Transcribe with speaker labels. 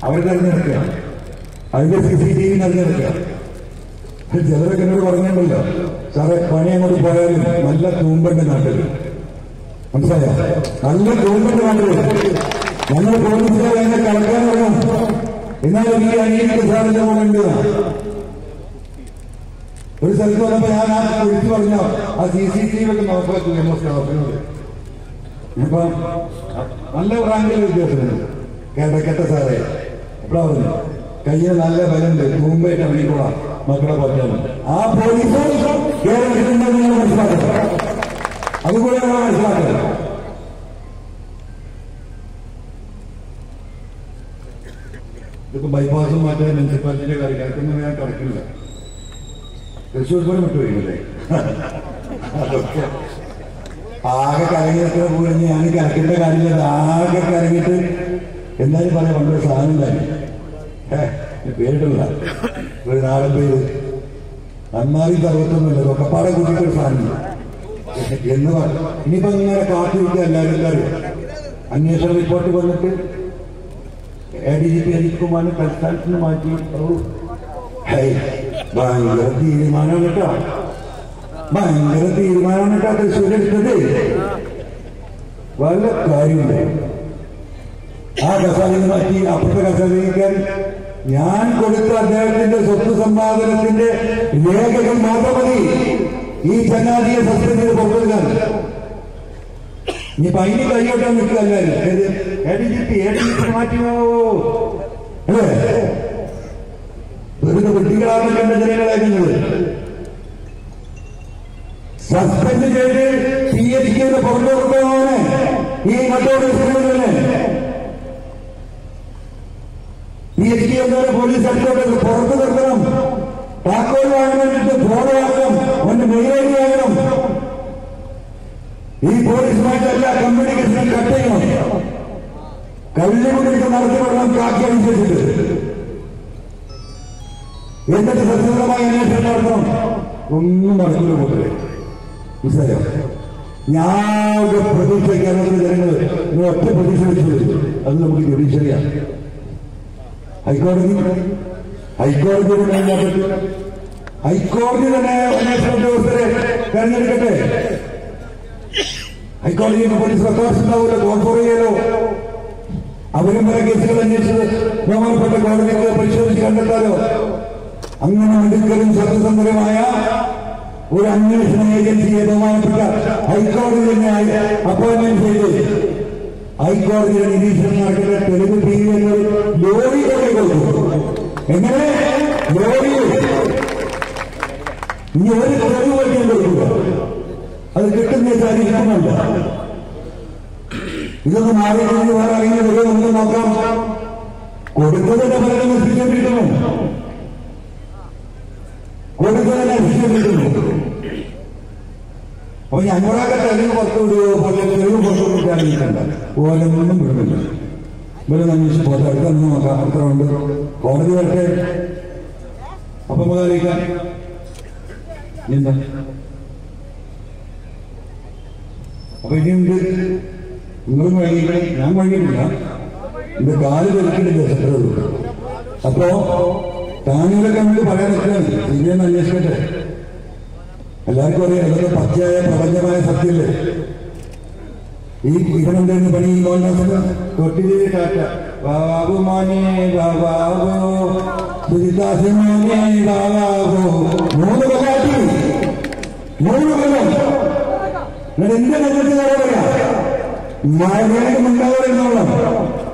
Speaker 1: അവർ തെരഞ്ഞെടുക്കുക അതിന്റെ C C T V തെരഞ്ഞെടുക്കുക ചിലരൊക്കെ എന്നോട് പറഞ്ഞിട്ടുണ്ടല്ലോ സാറേ പണി അങ്ങോട്ട് പോയാലും നല്ല തൂമ്പുണ്ട് നാട്ടിൽ മനസ്സിലായോ നല്ല തൂമ്പുണ്ട് നാട്ടിൽ ഞങ്ങൾ പോലീസുകാർ എന്നെ കളക്കാൻ ഇറങ്ങും എന്നാലും ഈ അനിയനിക്ക് സാറിന്റെ മുകളുണ്ട് ഒരു സ്ഥലത്ത് വന്നപ്പോ ഞാൻ ആ വിളിച്ചു പറഞ്ഞു ആ സി സി ടി വി ഒക്കെ നോക്കാൻ സ്റ്റാഫിനോട് ഇപ്പൊ നല്ല റാങ്കിൽ വ്യത്യാസമുണ്ട് കേട്ട സാറേ എപ്പോഴാ പറഞ്ഞു കയ്യിൽ നല്ല ബലമുണ്ട് തൂമ്പായിട്ട് ഇറങ്ങിക്കോളാം മക്കളെ പറ്റാനും ആ പോലീസ് കേരളത്തിലുണ്ടെന്ന് നിങ്ങൾ മനസ്സിലാക്കണം അതുകൂടെ നിങ്ങൾ മനസ്സിലാക്കണം ഇതിപ്പോ ബൈപ്പാസും മാറ്റാൻ മുനിസിപ്പാലിറ്റിയുടെ കാര്യം കിടക്കുന്ന ഞാൻ കിടക്കില്ല തൃശ്ശൂർ പൂരം വിട്ടുപോയില്ലേ അതൊക്കെ ആകെ കരങ്ങി നിൽക്കുന്ന പൂരം ഞാൻ കിടക്കേണ്ട കാര്യമില്ല ആകെ കരങ്ങിട്ട് എന്നാലും പറയാം പണ്ടൊരു സാധനം ഉണ്ടായി പേരിട്ടില്ല ഒരു നാടൻ പേര് അന്നാലും തറുപത്തൊന്നുമില്ല ഒക്കെപ്പാടെ കൂട്ടിയിട്ടൊരു സാധനം എന്ന് പറഞ്ഞു ഇനിയിപ്പോ ഇങ്ങനെ കാത്തിരിക്കുക എല്ലാവരും എല്ലാവരും അന്വേഷണ റിപ്പോർട്ട് വന്നിട്ട് A D G P Ajith കുമാറിനെ തൽസ്ഥാനത്ത് നിന്ന് മാറ്റി ഓ, ഹൈ, ഭയങ്കര തീരുമാനമാണ് കേട്ടോ ഭയങ്കര തീരുമാനമാണ് കേട്ടോ തൃശ്ശൂർ എടുത്തത് വല്ല കാര്യമുണ്ട് ആ കസാലിന് മാറ്റി അപ്പുറത്തെ കസാലിക്കാൻ ഞാൻ കൊടുത്ത അദ്ദേഹത്തിന്റെ സ്വത്ത് സമ്പാദനത്തിന്റെ രേഖകൾ മാത്രം മതി ഈ ചങ്ങാതിയെ സസ്പെൻഡ് ചെയ്ത് പുറത്തെടുക്കാൻ ഇനിയിപ്പൊ അതിന് കൈയോട്ടാൻ നിൽക്കുകയല്ലേ A D G P A D G P മാറ്റിയോ അല്ലേ വെറുതെ വെട്ടികളാണ് കണ്ട ജനങ്ങളെ നിങ്ങൾ സസ്പെൻഡ് ചെയ്ത് പി എച്ച് ഡിയുടെ പുറത്തുകൊടുക്കുകയാണ് ഈ മറ്റൊരു തന്നെ പി എച്ച് ഡി എന്നൊരു പോലീസ് അടിച്ചോട്ട് പുറത്തു നിർത്തണം താക്കോൽ വാങ്ങാൻ വേണ്ടിയിട്ട് ഫോൺ വാങ്ങണം ഒന്ന് മെയിൽ ഐ ഡി വാങ്ങണം ഈ പോലീസുമായിട്ട് എല്ലാ കമ്മ്യൂണിക്കേഷനും കട്ട് ചെയ്യണം കല്ലുകുടിക്ക് നടത്തി വിടണം കാക്കി അനുസരിച്ചിട്ട് എന്നിട്ട് സത്യസന്ധമായ അന്വേഷണം നടത്തണം ഒന്നും നടക്കില്ല കൂട്ടരെ മനസ്സിലായോ ഞാൻ പ്രതീക്ഷ കേരളത്തിലെ ജനങ്ങൾ നിങ്ങൾ ഒറ്റ പ്രതീക്ഷ വെച്ചു അത് നമുക്ക് ജുഡീഷ്യറിയാണ് ഹൈക്കോടതി ഹൈക്കോടതിയുടെ മേലിനെ പറ്റി ഹൈക്കോടതി തന്നെ അന്വേഷണ ഉദ്യോഗസ്ഥരെ തെരഞ്ഞെടുക്കട്ടെ ഹൈക്കോടതിയിൽ പോലീസ് റെക്കോർഡ്സ് ഉണ്ടാവില്ല കോൺഫോർ ചെയ്യാലോ അവരും പല കേസുകൾ അന്വേഷിച്ചത് ബഹുമാനപ്പെട്ട കോടതിക്ക് പരിശോധിച്ച് കണ്ടെത്താലോ അങ്ങനെ മിടുക്കലും സത്യസന്ധരമായ ഒരു അന്വേഷണ ഏജൻസിയെ ബഹുമാനപ്പെട്ട ഹൈക്കോടതി തന്നെ അപ്പോയിന്റ്മെന്റ് ചെയ്ത് ഹൈക്കോടതിയുടെ നിരീക്ഷണം നടക്കുന്ന തെലുങ്ക് ടി വി എന്നത് ലോറി കൊണ്ട് കൊടുക്കും എങ്ങനെ ലോറി ഇനി ഒരു തെളിവ് വയ്ക്കാൻ കൊടുക്കുക അത് കിട്ടുന്ന വെച്ചാൽ ഇരിക്കുന്നുണ്ട് ഇതൊന്ന് മാറി കഴിഞ്ഞ് വേറെ ഇറങ്ങി വരുമോ നമുക്ക് നോക്കാം കൊടുത്തതിന്റെ ഫലം നശിച്ചുകൊണ്ടിരിക്കുന്നു കൊടുത്തതിനെ നശിച്ചുകൊണ്ടിരിക്കുന്നു അപ്പൊ ഞങ്ങളൊക്കെ തെളിവ് പുറത്തു വിടുവോ പോലെ തെളിവ് പുറത്തു വിട്ടാണിരിക്കണ്ട ഓലൊന്നും വിടുന്നില്ല ഇവരെ അന്വേഷിച്ച് പോട്ടെ അടുത്ത ഒന്ന് നോക്കാം അത്ര ഉണ്ട് കോടതി വരട്ടെ അപ്പൊ മുതലിക്കാം എന്താ അപ്പൊ ഇനിയുണ്ട് നിങ്ങളും വൈകിട്ട് ഞാൻ വൈകിട്ടില്ല എന്റെ കാല് വെറുക്കിട്ടില്ല സെക്രട്ടറി അപ്പോ താങ്കളൊക്കെ നമ്മൾ പറയാൻ നിൽക്കുകയാണ് സിബിഐന്ന് അന്വേഷിക്കട്ടെ എല്ലാവർക്കും അറിയാം ഇതൊക്കെ പച്ചയായ പ്രപഞ്ചമായ സത്യല്ലേ ഈ ഇവനെന്തെന്ന് പണി ഈ മോഹൻദാസ് തൊട്ടിലേ കാറ്റ ബാബു മോനെ ബാബാവോ സുജിതാസ് മോനെ ബാബാവോ മൂന്ന് കൊല്ലാട്ടി മൂന്ന് കൊല്ലം എന്നിട്ട് എന്ത് രംഗത്ത് പറയാ മഴ ഉണ്ടാവുക എന്നോളം